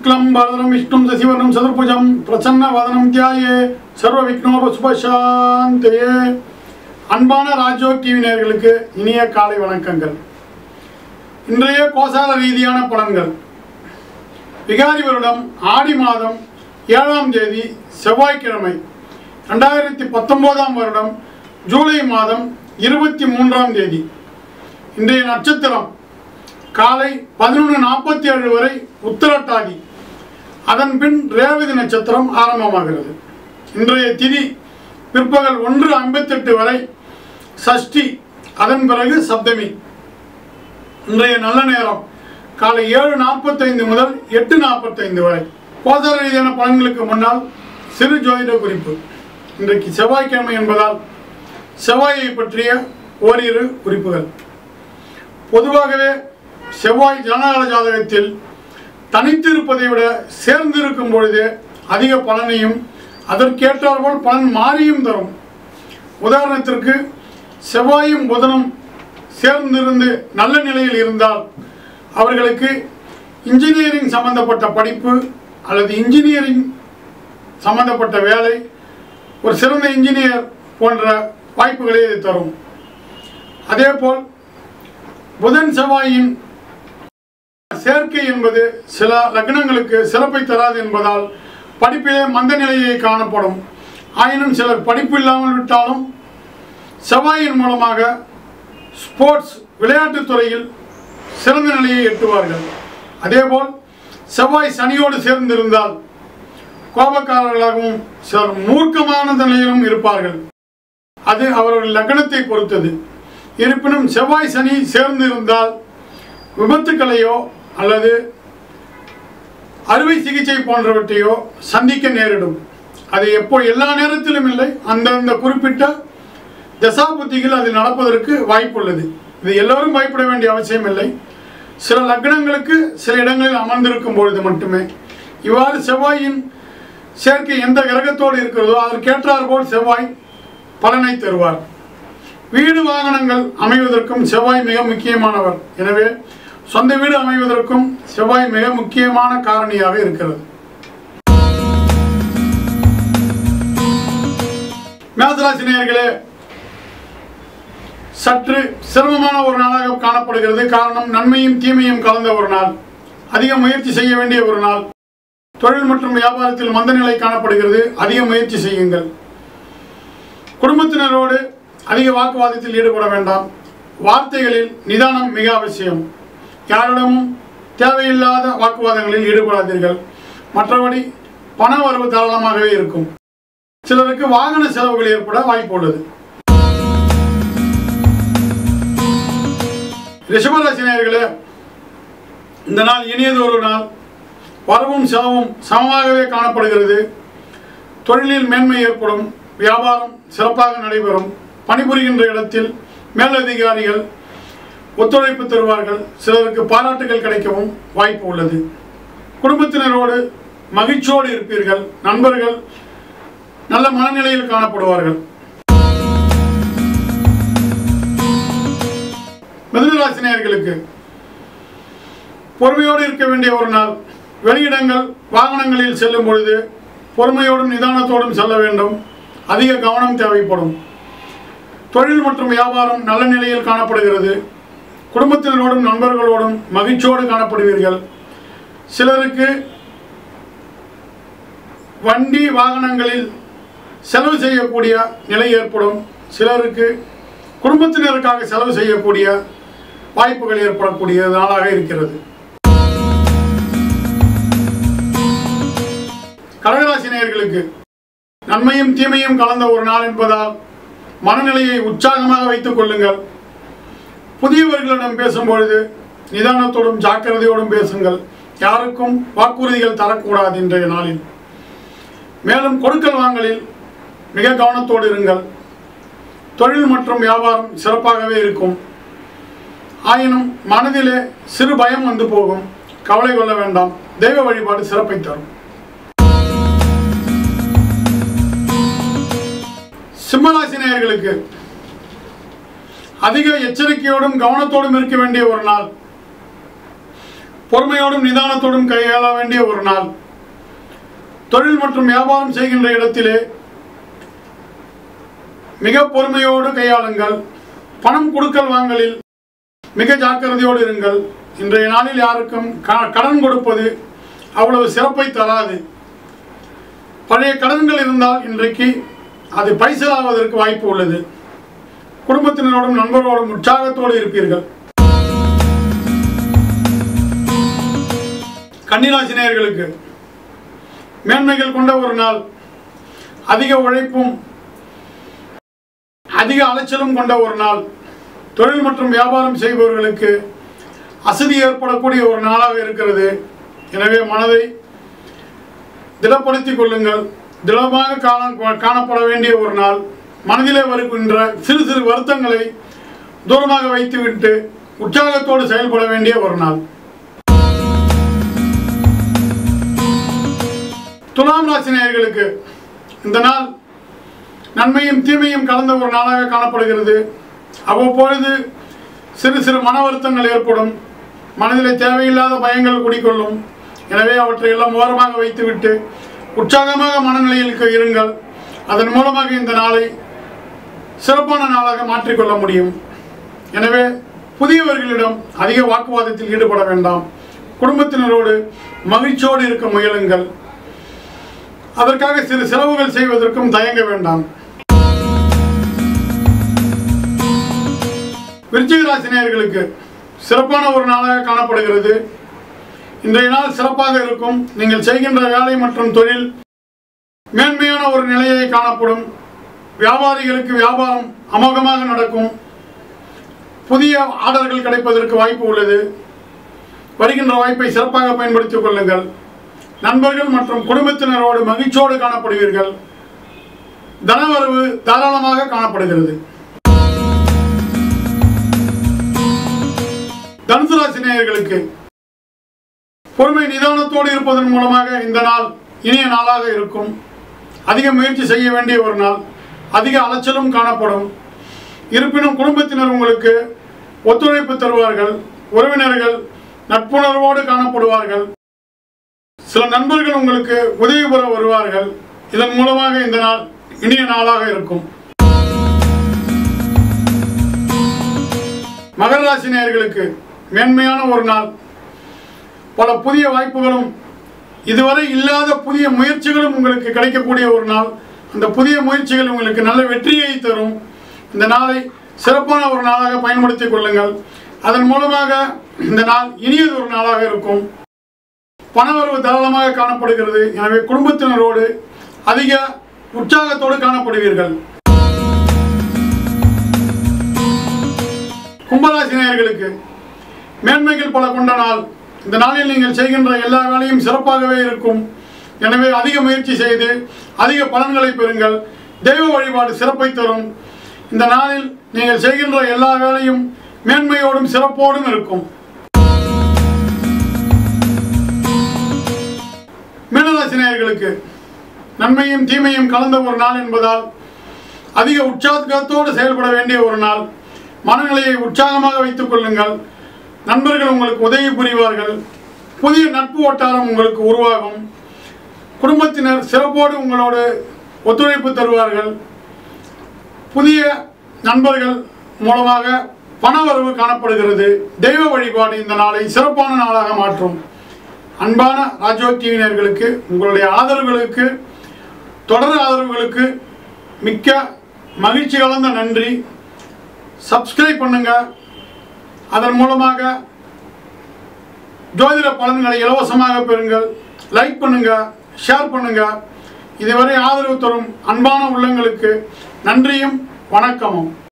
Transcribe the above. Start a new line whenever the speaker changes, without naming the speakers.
சுக்லம் பரதரம் விஷ்ணும் சசிவர்ணம் சதுர்புஜம் பிரசன்ன வதனம் தியாயே சர்வ விக்னோபசுபசாந்தயே அன்பான ராஜோ டிவி நேயர்களுக்கு இனிய காலை வணக்கங்கள் இன்றைய கோசால ரீதியான பலன்கள் விகாரி வருடம் ஆடி மாதம் ஏழாம் தேதி செவ்வாய்க்கிழமை ரெண்டாயிரத்தி பத்தொம்போதாம் வருடம் ஜூலை மாதம் இருபத்தி மூன்றாம் தேதி இன்றைய நட்சத்திரம் காலை பதினொன்று நாற்பத்தி ஏழு வரை உத்தரட்டாதி அதன் பின் ரேவதி நட்சத்திரம் ஆரம்பமாகிறது இன்றைய திதி பிற்பகல் ஒன்று ஐம்பத்தெட்டு வரை சஷ்டி அதன் பிறகு சப்தமி இன்றைய நல்ல நேரம் காலை ஏழு நாற்பத்தைந்து முதல் எட்டு நாற்பத்தைந்து வரை கோசார ரீதியான பலன்களுக்கு முன்னால் சிறு ஜோதிட குறிப்பு இன்றைக்கு செவ்வாய்க்கிழமை என்பதால் செவ்வாயை பற்றிய ஓரிரு குறிப்புகள் பொதுவாகவே செவ்வாய் ஜனநாயக ஜாதகத்தில் தனித்திருப்பதை விட சேர்ந்திருக்கும் பொழுதே அதிக பலனையும் அதற்கேற்றாற்போல் பலன் மாறியும் தரும் உதாரணத்திற்கு செவ்வாயும் புதனும் சேர்ந்திருந்து நல்ல நிலையில் இருந்தால் அவர்களுக்கு இன்ஜினியரிங் சம்பந்தப்பட்ட படிப்பு அல்லது இன்ஜினியரிங் சம்பந்தப்பட்ட வேலை ஒரு சிறந்த இன்ஜினியர் போன்ற வாய்ப்புகளை இது தரும் அதேபோல் புதன் செவ்வாயின் சேர்க்கை என்பது சில லக்னங்களுக்கு சிறப்பை தராது என்பதால் படிப்பிலே மந்த நிலையை காணப்படும் ஆயினும் சிலர் படிப்பு இல்லாமல் விட்டாலும் செவ்வாயின் மூலமாக ஸ்போர்ட்ஸ் விளையாட்டுத் துறையில் சிறந்த நிலையை எட்டுவார்கள் அதேபோல் செவ்வாய் சனியோடு சேர்ந்திருந்தால் கோபக்காரர்களாகவும் சிலர் மூர்க்கமான நிலையிலும் இருப்பார்கள் அது அவர்கள் லக்னத்தை பொறுத்தது இருப்பினும் செவ்வாய் சனி சேர்ந்து இருந்தால் விபத்துக்களையோ அல்லது அறுவை சிகிச்சை போன்றவற்றையோ சந்திக்க நேரிடும் அது எப்போ எல்லா நேரத்திலும் இல்லை அந்தந்த குறிப்பிட்ட தசாபுத்திகள் அது நடப்பதற்கு வாய்ப்புள்ளது இது எல்லோரும் பயப்பட வேண்டிய அவசியம் இல்லை சில லக்னங்களுக்கு சில இடங்களில் அமர்ந்திருக்கும் பொழுது மட்டுமே இவ்வாறு செவ்வாயின் சேர்க்கை எந்த கிரகத்தோடு இருக்கிறதோ அதற்கேற்றார் போல் செவ்வாய் பலனை தருவார் வீடு வாகனங்கள் அமைவதற்கும் செவ்வாய் மிக முக்கியமானவர் எனவே சொந்த வீடு அமைவதற்கும் செவ்வாய் மிக முக்கியமான காரணியாக இருக்கிறது மேசராசி நேயர்களே சற்று சிரமமான ஒரு நாளாக காணப்படுகிறது காரணம் நன்மையும் தீமையும் கலந்த ஒரு நாள் அதிக முயற்சி செய்ய வேண்டிய ஒரு நாள் தொழில் மற்றும் வியாபாரத்தில் மந்த நிலை காணப்படுகிறது அதிக முயற்சி செய்யுங்கள் குடும்பத்தினரோடு அதிக வாக்குவாதத்தில் ஈடுபட வேண்டாம் வார்த்தைகளில் நிதானம் மிக அவசியம் யாரிடமும் தேவையில்லாத வாக்குவாதங்களில் ஈடுபடாதீர்கள் மற்றபடி பண வரவு தாராளமாகவே இருக்கும் சிலருக்கு வாகன செலவுகள் ஏற்பட வாய்ப்பு உள்ளது ரிஷபராசினியர்களே இந்த நாள் இனியது ஒரு நாள் வரவும் செலவும் சமமாகவே காணப்படுகிறது தொழிலில் மேன்மை ஏற்படும் வியாபாரம் சிறப்பாக நடைபெறும் பணிபுரிகின்ற இடத்தில் மேலதிகாரிகள் ஒத்துழைப்பு தருவார்கள் சிலருக்கு பாராட்டுகள் கிடைக்கவும் வாய்ப்பு உள்ளது குடும்பத்தினரோடு மகிழ்ச்சியோடு இருப்பீர்கள் நண்பர்கள் நல்ல மனநிலையில் காணப்படுவார்கள் மிதுனராசினியர்களுக்கு பொறுமையோடு இருக்க வேண்டிய ஒரு நாள் வெளியிடங்கள் வாகனங்களில் செல்லும் பொழுது பொறுமையோடும் நிதானத்தோடும் செல்ல வேண்டும் அதிக கவனம் தேவைப்படும் தொழில் மற்றும் வியாபாரம் நல்ல நிலையில் காணப்படுகிறது குடும்பத்தினரோடும் நண்பர்களோடும் மகிழ்ச்சியோடு காணப்படுவீர்கள் சிலருக்கு வண்டி வாகனங்களில் செலவு செய்யக்கூடிய நிலை ஏற்படும் சிலருக்கு குடும்பத்தினருக்காக செலவு செய்யக்கூடிய வாய்ப்புகள் ஏற்படக்கூடிய நாளாக இருக்கிறது கடகராசி நேயர்களுக்கு நன்மையும் தீமையும் கலந்த ஒரு நாள் என்பதால் மனநிலையை உற்சாகமாக வைத்துக் கொள்ளுங்கள் புதியவர்களிடம் பேசும்பொழுது நிதானத்தோடும் ஜாக்கிரதையோடும் பேசுங்கள் யாருக்கும் வாக்குறுதிகள் தரக்கூடாது இன்றைய நாளில் மேலும் கொடுக்கல் வாங்கலில் மிக கவனத்தோடு இருங்கள் தொழில் மற்றும் வியாபாரம் சிறப்பாகவே இருக்கும் ஆயினும் மனதிலே சிறு பயம் வந்து போகும் கவலை கொள்ள வேண்டாம் தெய்வ வழிபாடு சிறப்பை தரும் சிம்மராசி நேயர்களுக்கு அதிக எச்சரிக்கையோடும் கவனத்தோடும் இருக்க வேண்டிய ஒரு நாள் பொறுமையோடும் நிதானத்தோடும் கையாள வேண்டிய ஒரு நாள் தொழில் மற்றும் வியாபாரம் செய்கின்ற இடத்திலே மிக பொறுமையோடு கையாளுங்கள் பணம் கொடுக்கல் வாங்கலில் மிக ஜாக்கிரதையோடு இருங்கள் இன்றைய நாளில் யாருக்கும் க- கடன் கொடுப்பது அவ்வளவு சிறப்பை தராது பழைய கடன்கள் இருந்தால் இன்றைக்கு அது பைசலாவதற்கு வாய்ப்பு உள்ளது குடும்பத்தினரோடும் நண்பரோடும் உற்சாகத்தோடு இருப்பீர்கள் கன்னிராசினியர்களுக்கு மேன்மைகள் கொண்ட ஒரு நாள் அதிக உழைப்பும் அதிக அலைச்சலும் கொண்ட ஒரு நாள் தொழில் மற்றும் வியாபாரம் செய்பவர்களுக்கு அசதி ஏற்படக்கூடிய ஒரு நாளாக இருக்கிறது எனவே மனதை திடப்படுத்திக் கொள்ளுங்கள் திடமாக காண காணப்பட வேண்டிய ஒரு நாள் மனதிலே வருகின்ற சிறு சிறு வருத்தங்களை தூரமாக வைத்துவிட்டு உற்சாகத்தோடு செயல்பட வேண்டிய ஒரு நாள் துலாம் ராசி நேயர்களுக்கு இந்த நாள் நன்மையும் தீமையும் கலந்த ஒரு நாளாக காணப்படுகிறது அவ்வப்பொழுது சிறு சிறு மன வருத்தங்கள் ஏற்படும் மனதிலே தேவையில்லாத பயங்கள் குடிக்கொள்ளும் எனவே அவற்றை எல்லாம் ஓரமாக வைத்துவிட்டு உற்சாகமாக மனநிலையில் இருங்கள் அதன் மூலமாக இந்த நாளை சிறப்பான நாளாக மாற்றிக்கொள்ள முடியும் எனவே புதியவர்களிடம் அதிக வாக்குவாதத்தில் ஈடுபட வேண்டாம் குடும்பத்தினரோடு மகிழ்ச்சியோடு இருக்க முயலுங்கள் அதற்காக சிறு செலவுகள் செய்வதற்கும் தயங்க வேண்டாம் விருச்சிக ராசி நேயர்களுக்கு சிறப்பான ஒரு நாளாக காணப்படுகிறது இன்றைய நாள் சிறப்பாக இருக்கும் நீங்கள் செய்கின்ற வேலை மற்றும் தொழில் மேன்மையான ஒரு நிலையை காணப்படும் வியாபாரிகளுக்கு வியாபாரம் அமோகமாக நடக்கும் புதிய ஆர்டர்கள் கிடைப்பதற்கு வாய்ப்பு உள்ளது வருகின்ற வாய்ப்பை சிறப்பாக பயன்படுத்திக் கொள்ளுங்கள் நண்பர்கள் மற்றும் குடும்பத்தினரோடு மகிழ்ச்சியோடு காணப்படுவீர்கள் தனவரவு தாராளமாக காணப்படுகிறது தனுசு ராசி நேயர்களுக்கு பொறுமை நிதானத்தோடு இருப்பதன் மூலமாக இந்த நாள் இனிய நாளாக இருக்கும் அதிக முயற்சி செய்ய வேண்டிய ஒரு நாள் அதிக அலைச்சலும் காணப்படும் இருப்பினும் குடும்பத்தினர் உங்களுக்கு ஒத்துழைப்பு தருவார்கள் உறவினர்கள் நட்புணர்வோடு காணப்படுவார்கள் சில நண்பர்கள் உங்களுக்கு உதவி பெற வருவார்கள் இதன் மூலமாக இந்த நாள் இனிய நாளாக இருக்கும் மகர ராசி நேயர்களுக்கு மேன்மையான ஒரு நாள் பல புதிய வாய்ப்புகளும் இதுவரை இல்லாத புதிய முயற்சிகளும் உங்களுக்கு கிடைக்கக்கூடிய ஒரு நாள் அந்த புதிய முயற்சிகள் உங்களுக்கு நல்ல வெற்றியை தரும் இந்த நாளை சிறப்பான ஒரு நாளாக பயன்படுத்திக் கொள்ளுங்கள் அதன் மூலமாக இந்த நாள் இனியது ஒரு நாளாக இருக்கும் பணவரவு தாராளமாக காணப்படுகிறது எனவே குடும்பத்தினரோடு அதிக உற்சாகத்தோடு காணப்படுவீர்கள் கும்பராசி நேயர்களுக்கு மேன்மைகள் பல கொண்ட நாள் இந்த நாளில் நீங்கள் செய்கின்ற எல்லா வேலையும் சிறப்பாகவே இருக்கும் எனவே அதிக முயற்சி செய்து அதிக பலன்களை பெறுங்கள் தெய்வ வழிபாடு சிறப்பை தரும் இந்த நாளில் நீங்கள் செய்கின்ற எல்லா வேலையும் மேன்மையோடும் சிறப்போடும் இருக்கும் மீனராசி நேயர்களுக்கு நன்மையும் தீமையும் கலந்த ஒரு நாள் என்பதால் அதிக உற்சாகத்தோடு செயல்பட வேண்டிய ஒரு நாள் மனநிலையை உற்சாகமாக வைத்துக் கொள்ளுங்கள் நண்பர்கள் உங்களுக்கு உதவி புரிவார்கள் புதிய நட்பு வட்டாரம் உங்களுக்கு உருவாகும் குடும்பத்தினர் சிறப்போடு உங்களோடு ஒத்துழைப்பு தருவார்கள் புதிய நண்பர்கள் மூலமாக பணவரவு காணப்படுகிறது தெய்வ வழிபாடு இந்த நாளை சிறப்பான நாளாக மாற்றும் அன்பான ராஜோக் டிவினர்களுக்கு உங்களுடைய ஆதரவுகளுக்கு தொடர் ஆதரவுகளுக்கு மிக்க மகிழ்ச்சி கலந்த நன்றி சப்ஸ்கிரைப் பண்ணுங்க அதன் மூலமாக ஜோதிட பலன்களை இலவசமாக பெறுங்கள் லைக் பண்ணுங்க ஷேர் பண்ணுங்க இதுவரை ஆதரவு தரும் அன்பான உள்ளங்களுக்கு நன்றியும் வணக்கமும்